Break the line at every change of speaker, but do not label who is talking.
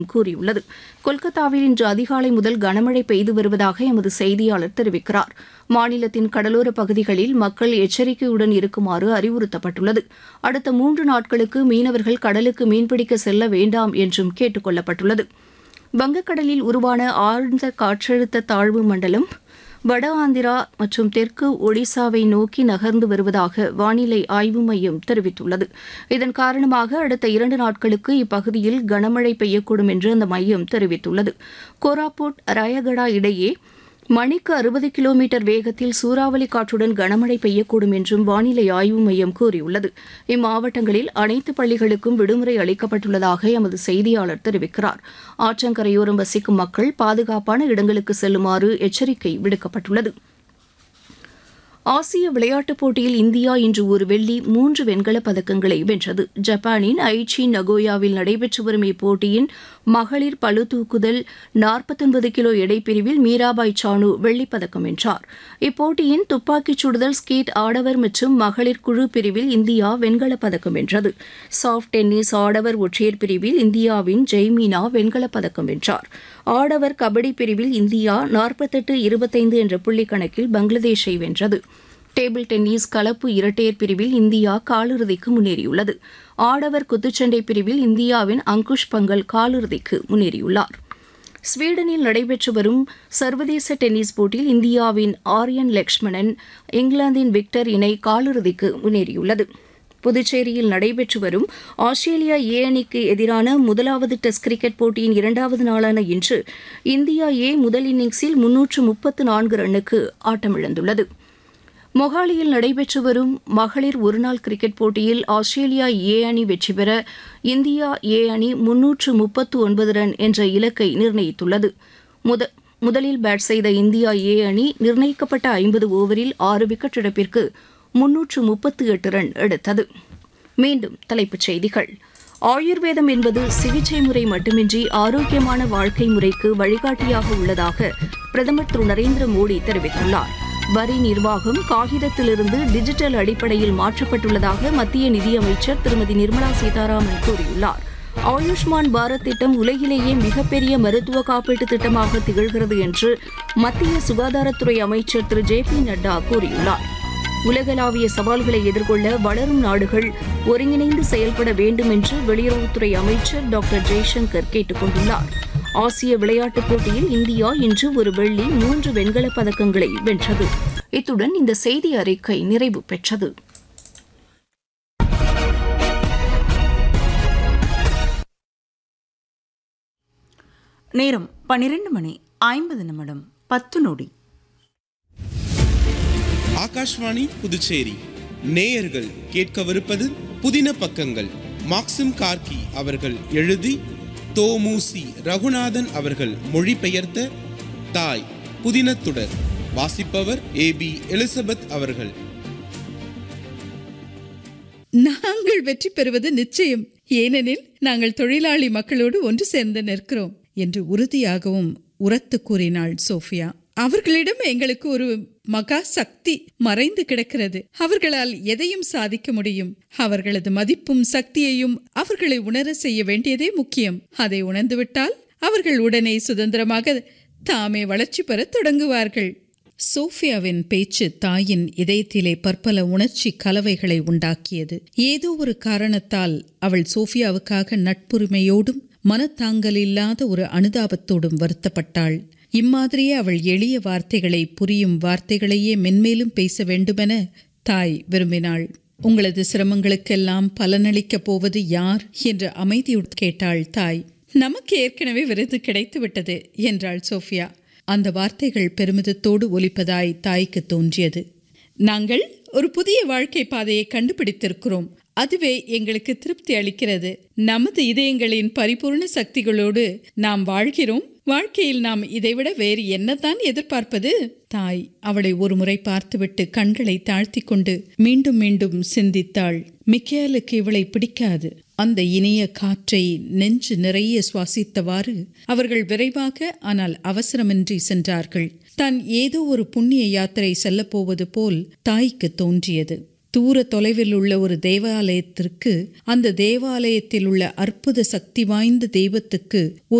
கூறியுள்ளது கொல்கத்தாவில் இன்று அதிகாலை முதல் கனமழை பெய்து வருவதாக எமது செய்தியாளர் தெரிவிக்கிறார் மாநிலத்தின் கடலோர பகுதிகளில் மக்கள் எச்சரிக்கையுடன் இருக்குமாறு அறிவுறுத்தப்பட்டுள்ளது அடுத்த மூன்று நாட்களுக்கு மீனவர்கள் கடலுக்கு மீன்பிடிக்க செல்ல வேண்டாம் என்றும் கேட்டுக் கொள்ளப்பட்டுள்ளது வங்கக்கடலில் உருவான ஆழ்ந்த காற்றழுத்த தாழ்வு மண்டலம் வட ஆந்திரா மற்றும் தெற்கு ஒடிசாவை நோக்கி நகர்ந்து வருவதாக வானிலை ஆய்வு மையம் தெரிவித்துள்ளது இதன் காரணமாக அடுத்த இரண்டு நாட்களுக்கு இப்பகுதியில் கனமழை பெய்யக்கூடும் என்று அந்த மையம் தெரிவித்துள்ளது கோராபுட் ராயகடா இடையே மணிக்கு அறுபது கிலோமீட்டர் வேகத்தில் சூறாவளி காற்றுடன் கனமழை பெய்யக்கூடும் என்றும் வானிலை ஆய்வு மையம் கூறியுள்ளது இம்மாவட்டங்களில் அனைத்து பள்ளிகளுக்கும் விடுமுறை அளிக்கப்பட்டுள்ளதாக எமது செய்தியாளர் தெரிவிக்கிறார் ஆற்றங்கரையோரம் வசிக்கும் மக்கள் பாதுகாப்பான இடங்களுக்கு செல்லுமாறு எச்சரிக்கை விடுக்கப்பட்டுள்ளது ஆசிய விளையாட்டுப் போட்டியில் இந்தியா இன்று ஒரு வெள்ளி மூன்று வெண்கலப் பதக்கங்களை வென்றது ஜப்பானின் ஐச்சி நகோயாவில் நடைபெற்று வரும் இப்போட்டியின் மகளிர் பளு தூக்குதல் நாற்பத்தொன்பது கிலோ எடைப்பிரிவில் மீராபாய் சானு வெள்ளிப் பதக்கம் வென்றார் இப்போட்டியின் துப்பாக்கிச் சுடுதல் ஸ்கீட் ஆடவர் மற்றும் மகளிர் குழு பிரிவில் இந்தியா வெண்கலப் பதக்கம் வென்றது சாஃப்ட் டென்னிஸ் ஆடவர் ஒற்றையர் பிரிவில் இந்தியாவின் ஜெய்மீனா வெண்கலப் பதக்கம் வென்றார் ஆடவர் கபடி பிரிவில் இந்தியா நாற்பத்தெட்டு இருபத்தைந்து என்ற புள்ளி கணக்கில் பங்களாதேஷை வென்றது டேபிள் டென்னிஸ் கலப்பு இரட்டையர் பிரிவில் இந்தியா காலிறுதிக்கு முன்னேறியுள்ளது ஆடவர் குத்துச்சண்டை பிரிவில் இந்தியாவின் அங்குஷ் பங்கல் காலிறுதிக்கு முன்னேறியுள்ளார் ஸ்வீடனில் நடைபெற்று வரும் சர்வதேச டென்னிஸ் போட்டியில் இந்தியாவின் ஆரியன் லக்ஷ்மணன் இங்கிலாந்தின் விக்டர் இணை காலிறுதிக்கு முன்னேறியுள்ளது புதுச்சேரியில் நடைபெற்று வரும் ஆஸ்திரேலியா ஏ அணிக்கு எதிரான முதலாவது டெஸ்ட் கிரிக்கெட் போட்டியின் இரண்டாவது நாளான இன்று இந்தியா ஏ முதல் இன்னிங்ஸில் முன்னூற்று முப்பத்து நான்கு ரன்னுக்கு ஆட்டமிழந்துள்ளது மொஹாலியில் நடைபெற்று வரும் மகளிர் ஒருநாள் கிரிக்கெட் போட்டியில் ஆஸ்திரேலியா ஏ அணி வெற்றி பெற இந்தியா ஏ அணி முன்னூற்று முப்பத்து ஒன்பது ரன் என்ற இலக்கை நிர்ணயித்துள்ளது முத முதலில் பேட் செய்த இந்தியா ஏ அணி நிர்ணயிக்கப்பட்ட ஐம்பது ஓவரில் ஆறு விக்கெட் இழப்பிற்கு முன்னூற்று முப்பத்து எட்டு ரன் எடுத்தது மீண்டும் தலைப்புச் செய்திகள் ஆயுர்வேதம் என்பது சிகிச்சை முறை மட்டுமின்றி ஆரோக்கியமான வாழ்க்கை முறைக்கு வழிகாட்டியாக உள்ளதாக பிரதமர் திரு நரேந்திர மோடி தெரிவித்துள்ளார் வரி நிர்வாகம் காகிதத்திலிருந்து டிஜிட்டல் அடிப்படையில் மாற்றப்பட்டுள்ளதாக மத்திய நிதியமைச்சர் திருமதி நிர்மலா சீதாராமன் கூறியுள்ளார் ஆயுஷ்மான் பாரத் திட்டம் உலகிலேயே மிகப்பெரிய மருத்துவ காப்பீட்டு திட்டமாக திகழ்கிறது என்று மத்திய சுகாதாரத்துறை அமைச்சர் திரு ஜே பி நட்டா கூறியுள்ளார் உலகளாவிய சவால்களை எதிர்கொள்ள வளரும் நாடுகள் ஒருங்கிணைந்து செயல்பட வேண்டும் என்று வெளியுறவுத்துறை அமைச்சர் டாக்டர் ஜெய்சங்கர் கேட்டுக் கொண்டுள்ளார் ஆசிய விளையாட்டுப் போட்டியில் இந்தியா இன்று ஒரு வெள்ளி மூன்று வெண்கலப் பதக்கங்களை வென்றது இத்துடன் இந்த செய்தி அறிக்கை நிறைவு பெற்றது
நேரம் பன்னிரண்டு மணி ஐம்பது நிமிடம் பத்து நொடி
ஆகாஷ்வாணி புதுச்சேரி நேயர்கள் கேட்கவிருப்பது புதின பக்கங்கள் மாக்சிம் கார்கி அவர்கள் எழுதி தோமுசி ரகுநாதன் அவர்கள் மொழிபெயர்த்த தாய் புதினத்துடர் வாசிப்பவர் ஏ பி எலிசபெத் அவர்கள்
நாங்கள் வெற்றி பெறுவது நிச்சயம் ஏனெனில் நாங்கள் தொழிலாளி மக்களோடு ஒன்று சேர்ந்து நிற்கிறோம் என்று உறுதியாகவும் உரத்து கூறினாள் சோஃபியா அவர்களிடம் எங்களுக்கு ஒரு மகா சக்தி மறைந்து கிடக்கிறது அவர்களால் எதையும் சாதிக்க முடியும் அவர்களது மதிப்பும் சக்தியையும் அவர்களை உணர செய்ய வேண்டியதே முக்கியம் அதை உணர்ந்துவிட்டால் அவர்கள் உடனே சுதந்திரமாக தாமே வளர்ச்சி பெறத் தொடங்குவார்கள் சோஃபியாவின் பேச்சு தாயின் இதயத்திலே பற்பல உணர்ச்சி கலவைகளை உண்டாக்கியது ஏதோ ஒரு காரணத்தால் அவள் சோஃபியாவுக்காக நட்புரிமையோடும் மனத்தாங்கல் இல்லாத ஒரு அனுதாபத்தோடும் வருத்தப்பட்டாள் இம்மாதிரியே அவள் எளிய வார்த்தைகளை புரியும் வார்த்தைகளையே மென்மேலும் பேச வேண்டுமென தாய் விரும்பினாள் உங்களது சிரமங்களுக்கெல்லாம் பலனளிக்கப் போவது யார் என்று அமைதியுடன் கேட்டாள் தாய் நமக்கு ஏற்கனவே விருது கிடைத்து விட்டது என்றாள் சோஃபியா அந்த வார்த்தைகள் பெருமிதத்தோடு ஒலிப்பதாய் தாய்க்கு தோன்றியது நாங்கள் ஒரு புதிய வாழ்க்கை பாதையை கண்டுபிடித்திருக்கிறோம் அதுவே எங்களுக்கு திருப்தி அளிக்கிறது நமது இதயங்களின் பரிபூர்ண சக்திகளோடு நாம் வாழ்கிறோம் வாழ்க்கையில் நாம் இதைவிட வேறு என்னதான் எதிர்பார்ப்பது தாய் அவளை ஒரு முறை பார்த்துவிட்டு கண்களை தாழ்த்தி கொண்டு மீண்டும் மீண்டும் சிந்தித்தாள் மிக்கேலுக்கு இவளை பிடிக்காது அந்த இனிய காற்றை நெஞ்சு நிறைய சுவாசித்தவாறு அவர்கள் விரைவாக ஆனால் அவசரமின்றி சென்றார்கள் தான் ஏதோ ஒரு புண்ணிய யாத்திரை செல்லப்போவது போல் தாய்க்கு தோன்றியது தூர தொலைவில் உள்ள ஒரு தேவாலயத்திற்கு அந்த தேவாலயத்தில் உள்ள அற்புத சக்தி வாய்ந்த தெய்வத்துக்கு